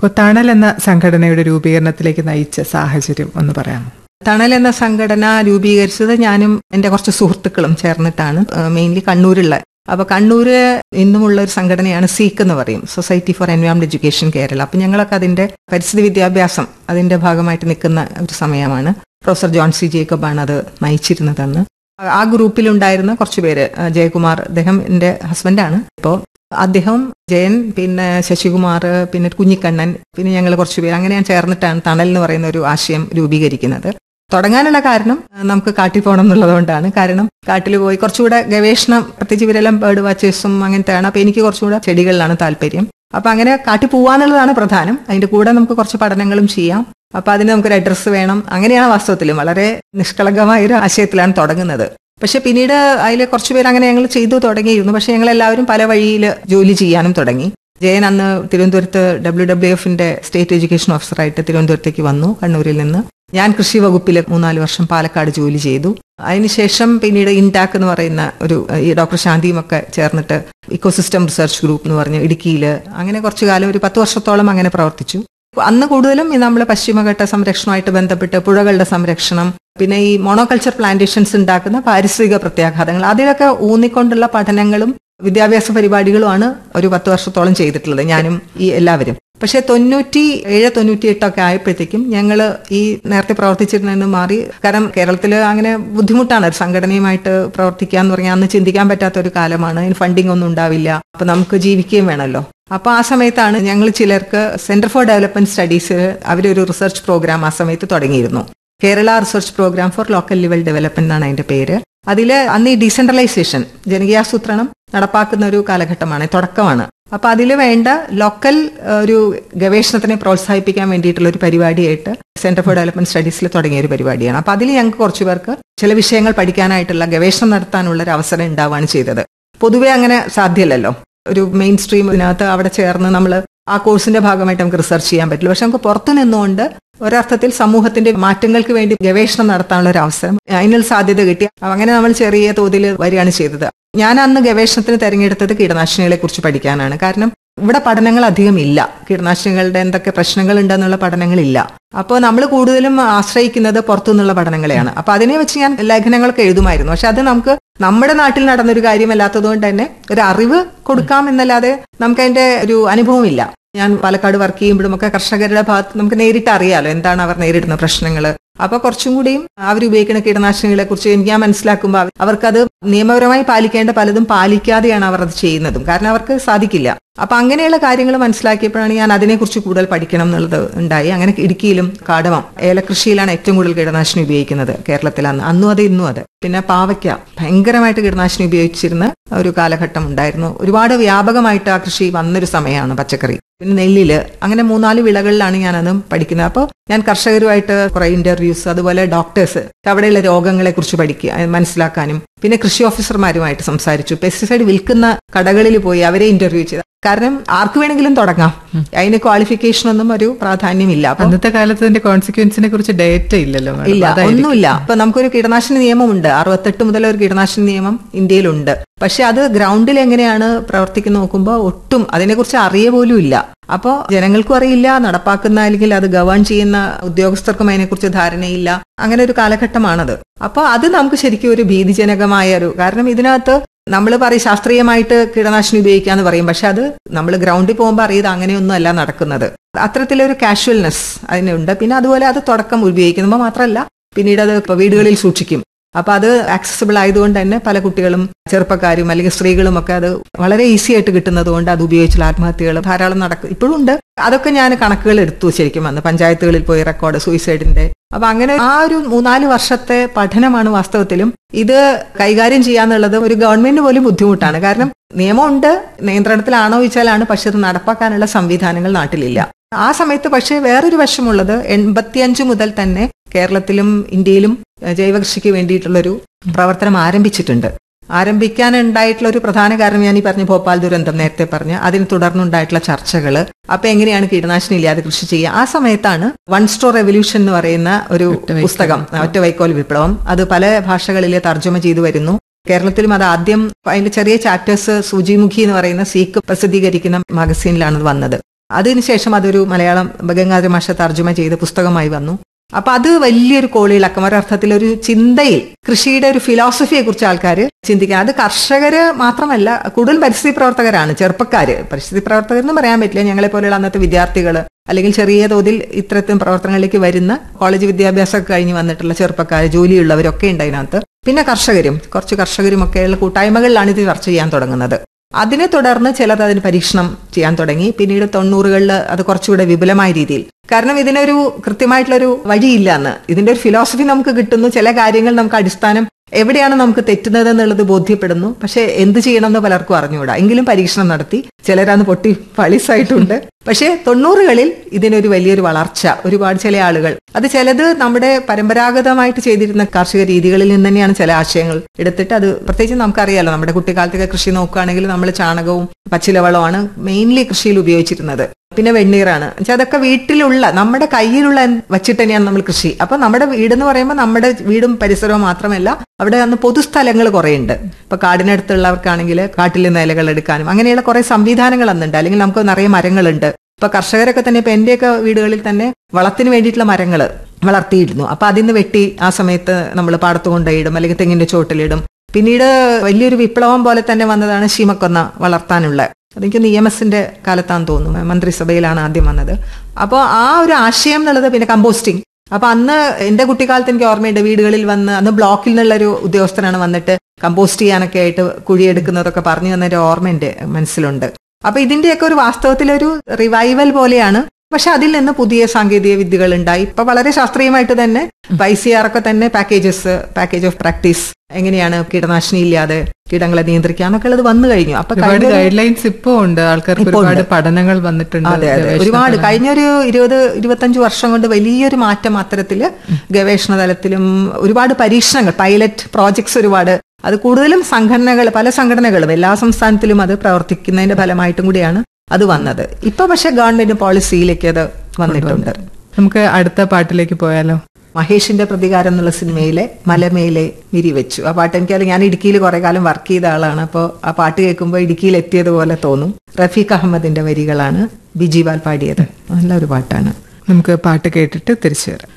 ഇപ്പോൾ തണൽ എന്ന സംഘടനയുടെ രൂപീകരണത്തിലേക്ക് നയിച്ച സാഹചര്യം ഒന്ന് പറയാമോ തണൽ എന്ന സംഘടന രൂപീകരിച്ചത് ഞാനും എൻ്റെ കുറച്ച് സുഹൃത്തുക്കളും ചേർന്നിട്ടാണ് മെയിൻലി കണ്ണൂരുള്ള അപ്പൊ കണ്ണൂര് ഇന്നുമുള്ള ഒരു സംഘടനയാണ് സീക്ക് എന്ന് പറയും society for environment education Kerala അപ്പൊ ഞങ്ങളൊക്കെ അതിന്റെ പരിസ്ഥിതി വിദ്യാഭ്യാസം അതിന്റെ ഭാഗമായിട്ട് നിൽക്കുന്ന ഒരു സമയമാണ് പ്രൊഫസർ ജോൺ സി ജേക്കബാണ് അത് നയിച്ചിരുന്നതെന്ന് ആ ഗ്രൂപ്പിലുണ്ടായിരുന്ന കുറച്ച് പേര് ആ, ജയകുമാർ അദ്ദേഹം എൻ്റെ ഹസ്ബൻഡാണ് ഇപ്പോൾ അദ്ദേഹം ജയൻ പിന്നെ ശശികുമാർ പിന്നെ കുഞ്ഞിക്കണ്ണൻ പിന്നെ ഞങ്ങൾ കുറച്ച് പേര് അങ്ങനെ ഞാൻ ചേർന്നിട്ടാണ് തണൽ എന്ന് പറയുന്ന ഒരു ആശയം രൂപീകരിക്കുന്നത് തുടങ്ങാനുള്ള കാരണം ആ, നമുക്ക് കാട്ടിൽ പോകണം എന്നുള്ളതുകൊണ്ടാണ് കാരണം കാട്ടിൽ പോയി കുറച്ചുകൂടെ ഗവേഷണം പ്രത്യേകിച്ച് ഇവരെല്ലാം ബേർഡ് വാച്ചേഴ്സും അങ്ങനത്തെയാണ് അപ്പൊ എനിക്ക് കുറച്ചുകൂടെ ചെടികളിലാണ് താല്പര്യം അപ്പൊ അങ്ങനെ കാട്ടിൽ പോവാന്നുള്ളതാണ് പ്രധാനം അതിന്റെ കൂടെ നമുക്ക് കുറച്ച് പഠനങ്ങളും ചെയ്യാം അപ്പൊ അതിന് നമുക്കൊരു അഡ്രസ്സ് വേണം അങ്ങനെയാണ് വാസ്തവത്തിലും വളരെ നിഷ്കളങ്കമായ ഒരു ആശയത്തിലാണ് തുടങ്ങുന്നത് പക്ഷെ പിന്നീട് അതിൽ കുറച്ചുപേർ അങ്ങനെ ഞങ്ങൾ ചെയ്തു തുടങ്ങിയിരുന്നു പക്ഷെ ഞങ്ങൾ എല്ലാവരും പല വഴിയിൽ ജോലി ചെയ്യാനും തുടങ്ങി ജയൻ അന്ന് തിരുവനന്തപുരത്ത് ഡബ്ല്യു ഡബ്ല്യു എഫിന്റെ സ്റ്റേറ്റ് എഡ്യൂക്കേഷൻ ഓഫീസറായിട്ട് തിരുവനന്തപുരത്തേക്ക് വന്നു കണ്ണൂരിൽ നിന്ന് ഞാൻ കൃഷി വകുപ്പിൽ മൂന്നാല് വർഷം പാലക്കാട് ജോലി ചെയ്തു അതിനുശേഷം പിന്നീട് ഇൻടാക്ക് എന്ന് പറയുന്ന ഒരു ഈ ഡോക്ടർ ശാന്തിയും ഒക്കെ ചേർന്നിട്ട് ഇക്കോസിസ്റ്റം റിസർച്ച് ഗ്രൂപ്പ് എന്ന് പറഞ്ഞ് ഇടുക്കിയിൽ അങ്ങനെ കുറച്ചു കാലം ഒരു പത്ത് വർഷത്തോളം അങ്ങനെ പ്രവർത്തിച്ചു അന്ന് കൂടുതലും ഈ നമ്മൾ പശ്ചിമഘട്ട സംരക്ഷണമായിട്ട് ബന്ധപ്പെട്ട് പുഴകളുടെ സംരക്ഷണം പിന്നെ ഈ മോണോകൾച്ചർ പ്ലാന്റേഷൻസ് ഉണ്ടാക്കുന്ന പാരിസ്ഥിതിക പ്രത്യാഘാതങ്ങൾ അതിലൊക്കെ ഊന്നിക്കൊണ്ടുള്ള പഠനങ്ങളും വിദ്യാഭ്യാസ പരിപാടികളുമാണ് ഒരു പത്ത് വർഷത്തോളം ചെയ്തിട്ടുള്ളത് ഞാനും ഈ എല്ലാവരും പക്ഷെ തൊണ്ണൂറ്റി ഏഴ് തൊണ്ണൂറ്റി എട്ടൊക്കെ ആയപ്പോഴത്തേക്കും ഞങ്ങൾ ഈ നേരത്തെ പ്രവർത്തിച്ചിരുന്നതിന് മാറി കാരണം കേരളത്തിൽ അങ്ങനെ ബുദ്ധിമുട്ടാണ് ഒരു സംഘടനയുമായിട്ട് പ്രവർത്തിക്കുക എന്ന് പറഞ്ഞാൽ അന്ന് ചിന്തിക്കാൻ പറ്റാത്ത ഒരു കാലമാണ് അതിന് ഫണ്ടിങ് ഒന്നും ഉണ്ടാവില്ല അപ്പൊ നമുക്ക് ജീവിക്കുകയും വേണമല്ലോ അപ്പൊ ആ സമയത്താണ് ഞങ്ങൾ ചിലർക്ക് സെന്റർ ഫോർ ഡെവലപ്മെന്റ് സ്റ്റഡീസ് അവരൊരു റിസർച്ച് പ്രോഗ്രാം ആ സമയത്ത് തുടങ്ങിയിരുന്നു Kerala research programme for local level development എന്നാണ് അതിന്റെ പേര് അതിൽ അന്ന് ഈ ഡീസെൻട്രലൈസേഷൻ ജനകീയാസൂത്രണം നടപ്പാക്കുന്ന ഒരു കാലഘട്ടമാണ് തുടക്കമാണ് അപ്പൊ അതിൽ വേണ്ട ലോക്കൽ ഏഹ്, ഒരു ഗവേഷണത്തിനെ പ്രോത്സാഹിപ്പിക്കാൻ വേണ്ടിയിട്ടുള്ള ഒരു പരിപാടിയായിട്ട് സെന്റർ ഫോർ ഡെവലപ്മെന്റ് സ്റ്റഡീസിൽ തുടങ്ങിയ ഒരു പരിപാടിയാണ് അപ്പൊ അതിൽ ഞങ്ങൾക്ക് കുറച്ചു പേർക്ക് ചില വിഷയങ്ങൾ പഠിക്കാനായിട്ടുള്ള ഗവേഷണം നടത്താനുള്ള ഒരു അവസരം ഉണ്ടാവുകയാണ് ചെയ്തത് പൊതുവെ അങ്ങനെ സാധ്യമല്ലല്ലോ ഒരു മെയിൻ സ്ട്രീം ഇതിനകത്ത് അവിടെ ചേർന്ന് നമ്മൾ ആ കോഴ്സിന്റെ ഭാഗമായിട്ട് നമുക്ക് റിസർച്ച് ചെയ്യാൻ പറ്റില്ല പക്ഷെ നമുക്ക് പുറത്തു നിന്നുകൊണ്ട് ഒരർത്ഥത്തിൽ സമൂഹത്തിന്റെ മാറ്റങ്ങൾക്ക് വേണ്ടി ഗവേഷണം നടത്താനുള്ള ഒരു അവസരം അതിനുള്ള സാധ്യത കിട്ടി അങ്ങനെ നമ്മൾ ചെറിയ തോതിൽ വരികയാണ് ചെയ്തത് ഞാൻ അന്ന് ഗവേഷണത്തിന് തെരഞ്ഞെടുത്തത് കീടനാശിനികളെ കുറിച്ച് പഠിക്കാനാണ് കാരണം ഇവിടെ പഠനങ്ങൾ അധികം ഇല്ല കീടനാശിനികളുടെ എന്തൊക്കെ പ്രശ്നങ്ങൾ ഉണ്ടെന്നുള്ള പഠനങ്ങളില്ല അപ്പോൾ നമ്മൾ കൂടുതലും ആശ്രയിക്കുന്നത് പുറത്തുനിന്നുള്ള പഠനങ്ങളെയാണ് അപ്പൊ അതിനെ വെച്ച് ഞാൻ ലേഖനങ്ങളൊക്കെ എഴുതുമായിരുന്നു പക്ഷെ അത് നമുക്ക് നമ്മുടെ നാട്ടിൽ നടന്നൊരു കാര്യമല്ലാത്തതുകൊണ്ട് തന്നെ ഒരു അറിവ് കൊടുക്കാം എന്നല്ലാതെ നമുക്ക് അതിന്റെ ഒരു അനുഭവമില്ല ഞാൻ പാലക്കാട് വർക്ക് ചെയ്യുമ്പോഴും ഒക്കെ കർഷകരുടെ ഭാഗത്ത് നമുക്ക് നേരിട്ട് അറിയാലോ എന്താണ് അവർ നേരിടുന്ന പ്രശ്നങ്ങൾ അപ്പൊ കുറച്ചും കൂടിയും അവരുപയോഗിക്കുന്ന കീടനാശിനികളെ കുറിച്ച് ഞാൻ മനസ്സിലാക്കുമ്പോൾ അവർ- അവർക്കത് നിയമപരമായി പാലിക്കേണ്ട പലതും പാലിക്കാതെയാണ് അവർ അത് ചെയ്യുന്നതും കാരണം അവർക്ക് സാധിക്കില്ല അപ്പൊ അങ്ങനെയുള്ള കാര്യങ്ങൾ മനസ്സിലാക്കിയപ്പോഴാണ് ഞാൻ അതിനെക്കുറിച്ച് കൂടുതൽ പഠിക്കണം എന്നുള്ളത് ഉണ്ടായി അങ്ങനെ ഇടുക്കിയിലും കാടമം ഏലകൃഷിയിലാണ് ഏറ്റവും കൂടുതൽ കീടനാശിനി ഉപയോഗിക്കുന്നത് കേരളത്തിൽ അന്ന് അന്നും അത് ഇന്നും അത് പിന്നെ പാവയ്ക്ക ഭയങ്കരമായിട്ട് കീടനാശിനി ഉപയോഗിച്ചിരുന്ന ഒരു കാലഘട്ടം ഉണ്ടായിരുന്നു ഒരുപാട് വ്യാപകമായിട്ട് ആ കൃഷി വന്നൊരു സമയമാണ് പച്ചക്കറി പിന്നെ നെല്ലില് അങ്ങനെ മൂന്നാല് വിളകളിലാണ് ഞാനത് പഠിക്കുന്നത് അപ്പോൾ ഞാൻ കർഷകരുമായിട്ട് കുറെ ഇന്റർവ്യൂസ് അതുപോലെ ഡോക്ടേഴ്സ് അവിടെയുള്ള രോഗങ്ങളെ കുറിച്ച് പഠിക്കുക അത് മനസ്സിലാക്കാനും പിന്നെ കൃഷി ഓഫീസർമാരുമായിട്ട് സംസാരിച്ചു പെസ്റ്റിസൈഡ് വിൽക്കുന്ന കടകളിൽ പോയി അവരെ ഇന്റർവ്യൂ ചെയ്തു കാരണം ആർക്ക് വേണമെങ്കിലും തുടങ്ങാം അതിന് ക്വാളിഫിക്കേഷൻ ഒന്നും ഒരു പ്രാധാന്യമില്ല അപ്പൊ അന്നത്തെ കാലത്ത് അതിന്റെ കോൺസിക്വൻസിനെ കുറിച്ച് ഡേറ്റ ഇല്ലല്ലോ madam. ഇല്ല അതായിരിക്കും. ഒന്നുമില്ല ഇപ്പൊ നമുക്കൊരു കീടനാശിനി നിയമമുണ്ട് അറുപത്തെട്ട് മുതൽ ഒരു കീടനാശിനി നിയമം ഇന്ത്യയിലുണ്ട് പക്ഷെ അത് ഗ്രൗണ്ടിൽ എങ്ങനെയാണ് പ്രവർത്തിക്കുന്ന നോക്കുമ്പോൾ ഒട്ടും അതിനെക്കുറിച്ച് അറിയ പോലും ഇല്ല അപ്പോൾ ജനങ്ങൾക്കും അറിയില്ല നടപ്പാക്കുന്ന അല്ലെങ്കിൽ അത് ഗവേൺ ചെയ്യുന്ന ഉദ്യോഗസ്ഥർക്കും അതിനെക്കുറിച്ച് ധാരണയില്ല അങ്ങനെ ഒരു കാലഘട്ടമാണത് അപ്പൊ അത് നമുക്ക് ശരിക്കും ഒരു ഭീതിജനകമായ ഒരു കാരണം ഇതിനകത്ത് നമ്മൾ പറയും ശാസ്ത്രീയമായിട്ട് കീടനാശിനി ഉപയോഗിക്കാന്ന് പറയും പക്ഷെ അത് നമ്മൾ ഗ്രൗണ്ടിൽ പോകുമ്പോൾ അറിയത് അങ്ങനെയൊന്നും അല്ല നടക്കുന്നത് അത്തരത്തിലൊരു കാഷ്വൽനെസ് അതിനുണ്ട് പിന്നെ അതുപോലെ അത് തുടക്കം ഉപയോഗിക്കുമ്പോൾ മാത്രമല്ല പിന്നീട് അത് ഇപ്പൊ വീടുകളിൽ സൂക്ഷിക്കും അപ്പൊ അത് ആക്സസിബിൾ ആയതുകൊണ്ട് തന്നെ പല കുട്ടികളും ചെറുപ്പക്കാരും അല്ലെങ്കിൽ സ്ത്രീകളും ഒക്കെ അത് വളരെ ഈസി ആയിട്ട് കിട്ടുന്നത് കൊണ്ട് അത് ഉപയോഗിച്ചുള്ള ആത്മഹത്യകൾ ധാരാളം നടക്കും ഇപ്പോഴും ഉണ്ട് അതൊക്കെ ഞാൻ കണക്കുകൾ എടുത്തു ശരിക്കും വന്ന് പഞ്ചായത്തുകളിൽ പോയി റെക്കോർഡ് സൂയിസൈഡിന്റെ അപ്പൊ അങ്ങനെ ആ ഒരു മൂന്നാല് വർഷത്തെ പഠനമാണ് വാസ്തവത്തിലും ഇത് കൈകാര്യം ചെയ്യാന്നുള്ളത് ഒരു ഗവൺമെന്റിന് പോലും ബുദ്ധിമുട്ടാണ് കാരണം നിയമമുണ്ട് നിയന്ത്രണത്തിലാണോ ചോദിച്ചാലാണ് പക്ഷെ അത് നടപ്പാക്കാനുള്ള സംവിധാനങ്ങൾ നാട്ടിലില്ല ആ സമയത്ത് പക്ഷേ വേറൊരു വശമുള്ളത് എൺപത്തിയഞ്ച് മുതൽ തന്നെ കേരളത്തിലും ഇന്ത്യയിലും ഏഹ്, ജൈവകൃഷിക്ക് വേണ്ടിയിട്ടുള്ളൊരു പ്രവർത്തനം ആരംഭിച്ചിട്ടുണ്ട് ആരംഭിക്കാനുണ്ടായിട്ടുള്ള ഒരു പ്രധാന കാരണം ഞാൻ ഈ പറഞ്ഞ ഭോപ്പാൽ ദുരന്തം നേരത്തെ പറഞ്ഞ അതിന് തുടർന്നുണ്ടായിട്ടുള്ള ചർച്ചകൾ അപ്പൊ എങ്ങനെയാണ് കീടനാശിനി ഇല്ലാതെ കൃഷി ചെയ്യുക ആ സമയത്താണ് വൺ സ്റ്റോർ റെവല്യൂഷൻ എന്ന് പറയുന്ന ഒരു പുസ്തകം ഒറ്റ വൈക്കോൽ വിപ്ലവം അത് പല ഭാഷകളിലെ തർജ്ജമ ചെയ്തു വരുന്നു കേരളത്തിലും അത് ആദ്യം അതിന്റെ ചെറിയ ചാപ്റ്റേഴ്സ് സൂചിമുഖി എന്ന് പറയുന്ന സീക്ക് പ്രസിദ്ധീകരിക്കുന്ന മാഗസീനിലാണ് അത് വന്നത് അതിനുശേഷം അതൊരു മലയാളം ഗംഗാധര മാഷ തർജ്ജമ ചെയ്ത പുസ്തകമായി വന്നു അപ്പൊ അത് വലിയൊരു കോളിളക്കം ഒരർത്ഥത്തിൽ ഒരു ചിന്തയിൽ കൃഷിയുടെ ഒരു ഫിലോസഫിയെ കുറിച്ച് ആൾക്കാർ ചിന്തിക്കുക അത് കർഷകര് മാത്രമല്ല കൂടുതൽ പരിസ്ഥിതി പ്രവർത്തകരാണ് ചെറുപ്പക്കാര് പരിസ്ഥിതി പ്രവർത്തകർ എന്ന് പറയാൻ പറ്റില്ല ഞങ്ങളെ പോലെയുള്ള അന്നത്തെ വിദ്യാർത്ഥികൾ അല്ലെങ്കിൽ ചെറിയ തോതിൽ ഇത്തരത്തിലും പ്രവർത്തനങ്ങളിലേക്ക് വരുന്ന കോളേജ് വിദ്യാഭ്യാസമൊക്കെ കഴിഞ്ഞ് വന്നിട്ടുള്ള ചെറുപ്പക്കാർ ജോലിയുള്ളവരൊക്കെ ഉണ്ട് അതിനകത്ത് പിന്നെ കർഷകരും കുറച്ച് കർഷകരും ഒക്കെയുള്ള കൂട്ടായ്മകളിലാണ് ഇത് ചർച്ച ചെയ്യാൻ തുടങ്ങുന്നത് അതിനെ തുടർന്ന് ചിലർ അതിന് പരീക്ഷണം ചെയ്യാൻ തുടങ്ങി പിന്നീട് തൊണ്ണൂറുകളിൽ അത് കുറച്ചുകൂടെ വിപുലമായ രീതിയിൽ കാരണം ഇതിനൊരു കൃത്യമായിട്ടുള്ളൊരു വഴിയില്ല എന്ന് ഇതിന്റെ ഒരു ഫിലോസഫി നമുക്ക് കിട്ടുന്നു ചില കാര്യങ്ങൾ നമുക്ക് അടിസ്ഥാനം എവിടെയാണ് നമുക്ക് തെറ്റുന്നത് എന്നുള്ളത് ബോധ്യപ്പെടുന്നു പക്ഷെ എന്ത് ചെയ്യണമെന്ന് പലർക്കും അറിഞ്ഞുകൂടാ എങ്കിലും പരീക്ഷണം നടത്തി ചിലരന്ന് പൊട്ടി പളിസായിട്ടുണ്ട് പക്ഷേ തൊണ്ണൂറുകളിൽ ഇതിനൊരു വലിയൊരു വളർച്ച ഒരുപാട് ചില ആളുകൾ അത് ചിലത് നമ്മുടെ പരമ്പരാഗതമായിട്ട് ചെയ്തിരുന്ന കാർഷിക രീതികളിൽ നിന്ന് തന്നെയാണ് ചില ആശയങ്ങൾ എടുത്തിട്ട് അത് പ്രത്യേകിച്ച് നമുക്കറിയാലോ നമ്മുടെ കുട്ടിക്കാലത്തൊക്കെ കൃഷി നോക്കുകയാണെങ്കിൽ നമ്മൾ ചാണകവും പച്ചിലവളമാണ് മെയിൻലി കൃഷിയിൽ ഉപയോഗിച്ചിരുന്നത് പിന്നെ വെണ്ണീറാണ് എന്നുവെച്ചാൽ അതൊക്കെ വീട്ടിലുള്ള നമ്മുടെ കയ്യിലുള്ള വച്ചിട്ട് തന്നെയാണ് നമ്മൾ കൃഷി അപ്പൊ നമ്മുടെ വീടെന്ന് പറയുമ്പോൾ നമ്മുടെ വീടും പരിസരവും മാത്രമല്ല അവിടെ അന്ന് പൊതുസ്ഥലങ്ങൾ കുറെ ഉണ്ട് ഇപ്പൊ കാടിനടുത്തുള്ളവർക്കാണെങ്കിൽ കാട്ടിൽ നിന്ന് ഇലകൾ എടുക്കാനും അങ്ങനെയുള്ള കുറെ സംവിധാനങ്ങൾ അന്നുണ്ട് അല്ലെങ്കിൽ നമുക്ക് നിറയെ മരങ്ങളുണ്ട് ഇപ്പൊ കർഷകരൊക്കെ തന്നെ ഇപ്പൊ എന്റെയൊക്കെ വീടുകളിൽ തന്നെ വളത്തിന് വേണ്ടിയിട്ടുള്ള മരങ്ങൾ വളർത്തിയിരുന്നു അപ്പൊ അതിന്ന് വെട്ടി ആ സമയത്ത് നമ്മൾ പാടത്ത് കൊണ്ടുപോയിടും അല്ലെങ്കിൽ തെങ്ങിന്റെ ചോട്ടിലിടും പിന്നീട് വലിയൊരു വിപ്ലവം പോലെ തന്നെ വന്നതാണ് ശീമക്കൊന്ന വളർത്താനുള്ള അതെനിക്ക് നിയമസിന്റെ കാലത്താന്ന് തോന്നുന്നു മന്ത്രിസഭയിലാണ് ആദ്യം വന്നത് അപ്പോൾ ആ ഒരു ആശയം എന്നുള്ളത് പിന്നെ കമ്പോസ്റ്റിംഗ് അപ്പൊ അന്ന് എന്റെ കുട്ടിക്കാലത്ത് എനിക്ക് ഓർമ്മയുണ്ട് വീടുകളിൽ വന്ന് അന്ന് ബ്ലോക്കിൽ നിന്നുള്ള ഒരു ഉദ്യോഗസ്ഥനാണ് വന്നിട്ട് കമ്പോസ്റ്റ് ചെയ്യാനൊക്കെ ആയിട്ട് കുഴിയെടുക്കുന്നതൊക്കെ പറഞ്ഞു തന്നൊരു ഓർമ്മ എന്റെ മനസ്സിലുണ്ട് അപ്പൊ ഇതിന്റെയൊക്കെ ഒരു വാസ്തവത്തിലൊരു റിവൈവൽ പോലെയാണ് പക്ഷെ അതിൽ നിന്ന് പുതിയ സാങ്കേതിക വിദ്യകൾ ഉണ്ടായി ഇപ്പൊ വളരെ ശാസ്ത്രീയമായിട്ട് തന്നെ ഐസിആർ ഒക്കെ തന്നെ പാക്കേജസ് പാക്കേജ് ഓഫ് പ്രാക്ടീസ് എങ്ങനെയാണ് കീടനാശിനി ഇല്ലാതെ കീടങ്ങളെ നിയന്ത്രിക്കാന്നൊക്കെ ഉള്ളത് വന്നു കഴിഞ്ഞു അപ്പൊ ഒരുപാട് കഴിഞ്ഞ ഒരു- ഗൈഡ് ലൈൻസ് ഇപ്പോ ഉണ്ട് ആൾക്കാർക്ക് ഇപ്പോ ഒരുപാട് ഉണ്ട്. പഠനങ്ങൾ വന്നിട്ടുണ്ട് അതെ അതെ ഗവേഷണ ഒരുപാട് പഠനങ്ങൾ. കഴിഞ്ഞൊരു ഇരുപത് ഇരുപത്തഞ്ച് വർഷം കൊണ്ട് വലിയൊരു മാറ്റം അത്തരത്തില് ഗവേഷണ തലത്തിലും ഒരുപാട് പരീക്ഷണങ്ങൾ പൈലറ്റ് പ്രോജക്ട്സ് ഒരുപാട് അത് കൂടുതലും സംഘടനകൾ പല സംഘടനകളും എല്ലാ സംസ്ഥാനത്തിലും അത് പ്രവർത്തിക്കുന്നതിന്റെ ഫലമായിട്ടും കൂടിയാണ് അത് വന്നത് ഇപ്പൊ പക്ഷെ ഗവൺമെന്റ് പോളിസിയിലേക്ക് അത് വന്നിട്ടുണ്ട് നമുക്ക് അടുത്ത പാട്ടിലേക്ക് പോയാലോ മഹേഷിന്റെ പ്രതികാരം എന്നുള്ള സിനിമയിലെ മലമേലെ വിരിവെച്ചു ആ പാട്ട് എനിക്കറിയാം ഞാൻ ഇടുക്കിയിൽ കുറെ കാലം വർക്ക് ചെയ്ത ആളാണ് അപ്പോൾ ആ പാട്ട് കേൾക്കുമ്പോൾ ഇടുക്കിയിൽ എത്തിയതുപോലെ തോന്നും റഫീഖ് അഹമ്മദിന്റെ വരികളാണ് ബിജിപാൽ പാടിയത് നല്ലൊരു പാട്ടാണ് നമുക്ക് പാട്ട് കേട്ടിട്ട് തിരിച്ചു വരാം